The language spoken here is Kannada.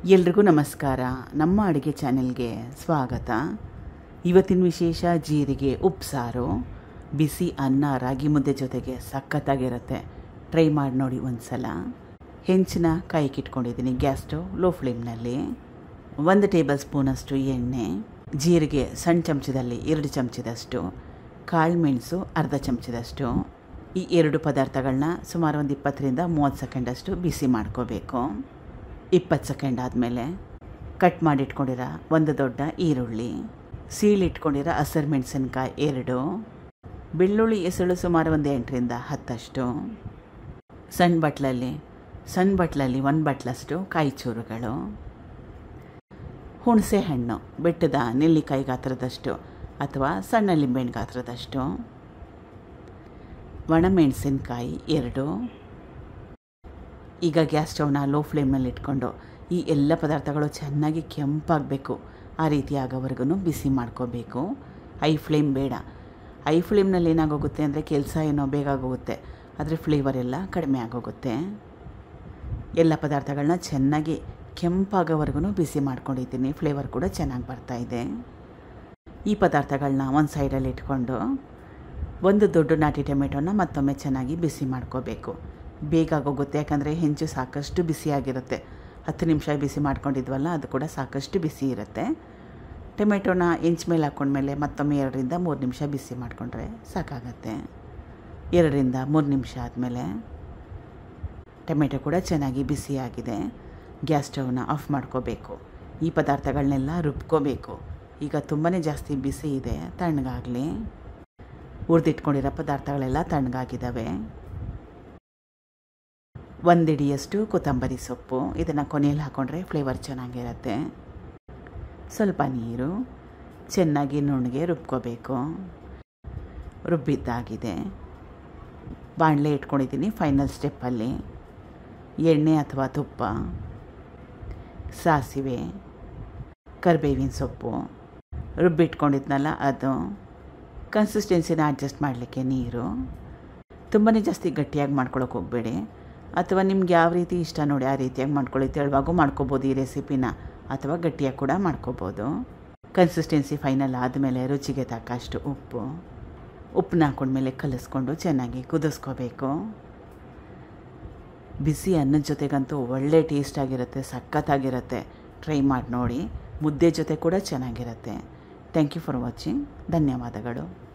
ಎಲ್ರಿಗೂ ನಮಸ್ಕಾರ ನಮ್ಮ ಅಡುಗೆ ಚಾನೆಲ್ಗೆ ಸ್ವಾಗತ ಇವತ್ತಿನ ವಿಶೇಷ ಜೀರಿಗೆ ಉಪ್ಸಾರು ಬಿಸಿ ಅನ್ನ ರಾಗಿ ಮುದ್ದೆ ಜೊತೆಗೆ ಸಖತ್ತಾಗಿರುತ್ತೆ ಟ್ರೈ ಮಾಡಿ ನೋಡಿ ಒಂದು ಸಲ ಹೆಂಚಿನ ಕಾಯಿಕಿಟ್ಕೊಂಡಿದ್ದೀನಿ ಗ್ಯಾಸ್ ಸ್ಟವ್ ಲೋ ಫ್ಲೇಮ್ನಲ್ಲಿ ಒಂದು ಟೇಬಲ್ ಸ್ಪೂನಷ್ಟು ಎಣ್ಣೆ ಜೀರಿಗೆ ಸಣ್ಣ ಚಮಚದಲ್ಲಿ ಎರಡು ಚಮಚದಷ್ಟು ಕಾಳು ಮೆಣಸು ಅರ್ಧ ಚಮಚದಷ್ಟು ಈ ಎರಡು ಪದಾರ್ಥಗಳನ್ನ ಸುಮಾರು ಒಂದು ಇಪ್ಪತ್ತರಿಂದ ಮೂವತ್ತು ಸೆಕೆಂಡಷ್ಟು ಬಿಸಿ ಮಾಡ್ಕೋಬೇಕು ಇಪ್ಪತ್ತು ಸೆಕೆಂಡ್ ಆದಮೇಲೆ ಕಟ್ ಮಾಡಿಟ್ಕೊಂಡಿರೋ ಒಂದು ದೊಡ್ಡ ಈರುಳ್ಳಿ ಸೀಳಿಟ್ಕೊಂಡಿರೋ ಹಸಿರು ಮೆಣಸಿನ್ಕಾಯಿ ಎರಡು ಬೆಳ್ಳುಳ್ಳಿ ಎಸಳು ಸುಮಾರು ಒಂದು ಎಂಟರಿಂದ ಹತ್ತಷ್ಟು ಸಣ್ಣ ಬಟ್ಲಲ್ಲಿ ಸಣ್ಣ ಬಟ್ಲಲ್ಲಿ ಒಂದು ಬಟ್ಲಷ್ಟು ಕಾಯಿ ಚೂರುಗಳು ಹುಣಸೆ ಹಣ್ಣು ಬೆಟ್ಟದ ನೆಲ್ಲಿಕಾಯಿ ಗಾತ್ರದಷ್ಟು ಅಥವಾ ಸಣ್ಣ ಲಿಂಬೆಹಣ್ಣು ಗಾತ್ರದಷ್ಟು ಒಣಮೆಣಸಿನ್ಕಾಯಿ ಎರಡು ಈಗ ಗ್ಯಾಸ್ ಸ್ಟವ್ನ ಲೋ ಫ್ಲೇಮ್ನಲ್ಲಿ ಇಟ್ಕೊಂಡು ಈ ಎಲ್ಲ ಪದಾರ್ಥಗಳು ಚೆನ್ನಾಗಿ ಕೆಂಪಾಗಬೇಕು ಆ ರೀತಿ ಆಗೋವರೆಗೂ ಬಿಸಿ ಮಾಡ್ಕೋಬೇಕು ಐ ಫ್ಲೇಮ್ ಬೇಡ ಐ ಫ್ಲೇಮ್ನಲ್ಲಿ ಏನಾಗೋಗುತ್ತೆ ಅಂದರೆ ಕೆಲಸ ಏನೋ ಬೇಗ ಆಗೋಗುತ್ತೆ ಆದರೆ ಫ್ಲೇವರ್ ಎಲ್ಲ ಕಡಿಮೆ ಆಗೋಗುತ್ತೆ ಎಲ್ಲ ಪದಾರ್ಥಗಳನ್ನ ಚೆನ್ನಾಗಿ ಕೆಂಪಾಗೋವರೆಗೂ ಬಿಸಿ ಮಾಡ್ಕೊಂಡಿದ್ದೀನಿ ಫ್ಲೇವರ್ ಕೂಡ ಚೆನ್ನಾಗಿ ಬರ್ತಾಯಿದೆ ಈ ಪದಾರ್ಥಗಳನ್ನ ಒಂದು ಸೈಡಲ್ಲಿ ಇಟ್ಕೊಂಡು ಒಂದು ದೊಡ್ಡ ನಾಟಿ ಟೊಮೆಟೊನ ಮತ್ತೊಮ್ಮೆ ಚೆನ್ನಾಗಿ ಬಿಸಿ ಮಾಡ್ಕೋಬೇಕು ಬೇಗ ಆಗೋಗುತ್ತೆ ಯಾಕಂದರೆ ಹೆಂಚು ಸಾಕಷ್ಟು ಬಿಸಿಯಾಗಿರುತ್ತೆ ಹತ್ತು ನಿಮಿಷ ಬಿಸಿ ಮಾಡ್ಕೊಂಡಿದ್ವಲ್ಲ ಅದು ಕೂಡ ಸಾಕಷ್ಟು ಬಿಸಿ ಇರುತ್ತೆ ಟೊಮೆಟೊನ ಹೆಂಚು ಮೇಲೆ ಹಾಕ್ಕೊಂಡ್ಮೇಲೆ ಮತ್ತೊಮ್ಮೆ ಎರಡರಿಂದ ಮೂರು ನಿಮಿಷ ಬಿಸಿ ಮಾಡಿಕೊಂಡ್ರೆ ಸಾಕಾಗತ್ತೆ ಎರಡರಿಂದ ಮೂರು ನಿಮಿಷ ಆದಮೇಲೆ ಟೊಮೆಟೊ ಕೂಡ ಚೆನ್ನಾಗಿ ಬಿಸಿಯಾಗಿದೆ ಗ್ಯಾಸ್ ಸ್ಟವ್ನ ಆಫ್ ಮಾಡ್ಕೋಬೇಕು ಈ ಪದಾರ್ಥಗಳನ್ನೆಲ್ಲ ರುಬ್ಕೋಬೇಕು ಈಗ ತುಂಬಾ ಜಾಸ್ತಿ ಬಿಸಿ ಇದೆ ತಣ್ಣಗಾಗಲಿ ಹುರಿದಿಟ್ಕೊಂಡಿರೋ ಪದಾರ್ಥಗಳೆಲ್ಲ ತಣ್ಣಗಾಗಿದ್ದಾವೆ ಒಂದಿಡಿಯಷ್ಟು ಕೊತ್ತಂಬರಿ ಸೊಪ್ಪು ಇದನ್ನು ಕೊನೆಯಲ್ಲಿ ಹಾಕ್ಕೊಂಡ್ರೆ ಫ್ಲೇವರ್ ಚೆನ್ನಾಗಿರುತ್ತೆ ಸ್ವಲ್ಪ ನೀರು ಚೆನ್ನಾಗಿ ನುಣ್ಣಗೆ ರುಬ್ಕೋಬೇಕು ರುಬ್ಬಿದ್ದಾಗಿದೆ ಬಾಣಲೆ ಇಟ್ಕೊಂಡಿದ್ದೀನಿ ಫೈನಲ್ ಸ್ಟೆಪ್ಪಲ್ಲಿ ಎಣ್ಣೆ ಅಥವಾ ತುಪ್ಪ ಸಾಸಿವೆ ಕರಿಬೇವಿನ ಸೊಪ್ಪು ರುಬ್ಬಿಟ್ಕೊಂಡಿದ್ನಲ್ಲ ಅದು ಕನ್ಸಿಸ್ಟೆನ್ಸಿನ ಅಡ್ಜಸ್ಟ್ ಮಾಡಲಿಕ್ಕೆ ನೀರು ತುಂಬಾ ಜಾಸ್ತಿ ಗಟ್ಟಿಯಾಗಿ ಮಾಡ್ಕೊಳಕ್ಕೆ ಹೋಗಬೇಡಿ ಅಥವಾ ನಿಮ್ಗೆ ಯಾವ ರೀತಿ ಇಷ್ಟ ನೋಡಿ ಆ ರೀತಿಯಾಗಿ ಮಾಡ್ಕೊಳ್ಳಿ ತೆಳುವಾಗೂ ಮಾಡ್ಕೋಬೋದು ಈ ರೆಸಿಪಿನ ಅಥವಾ ಗಟ್ಟಿಯಾಗಿ ಕೂಡ ಮಾಡ್ಕೋಬೋದು ಕನ್ಸಿಸ್ಟೆನ್ಸಿ ಫೈನಲ್ ಆದಮೇಲೆ ರುಚಿಗೆ ತಕ್ಕಷ್ಟು ಉಪ್ಪು ಉಪ್ಪನ್ನ ಹಾಕೊಂಡ್ಮೇಲೆ ಕಲಿಸ್ಕೊಂಡು ಚೆನ್ನಾಗಿ ಕುದಿಸ್ಕೋಬೇಕು ಬಿಸಿ ಅನ್ನದ ಜೊತೆಗಂತೂ ಒಳ್ಳೆ ಟೇಸ್ಟ್ ಆಗಿರುತ್ತೆ ಸಖತ್ತಾಗಿರುತ್ತೆ ಟ್ರೈ ಮಾಡಿ ನೋಡಿ ಮುದ್ದೆ ಜೊತೆ ಕೂಡ ಚೆನ್ನಾಗಿರುತ್ತೆ ಥ್ಯಾಂಕ್ ಯು ಫಾರ್ ವಾಚಿಂಗ್ ಧನ್ಯವಾದಗಳು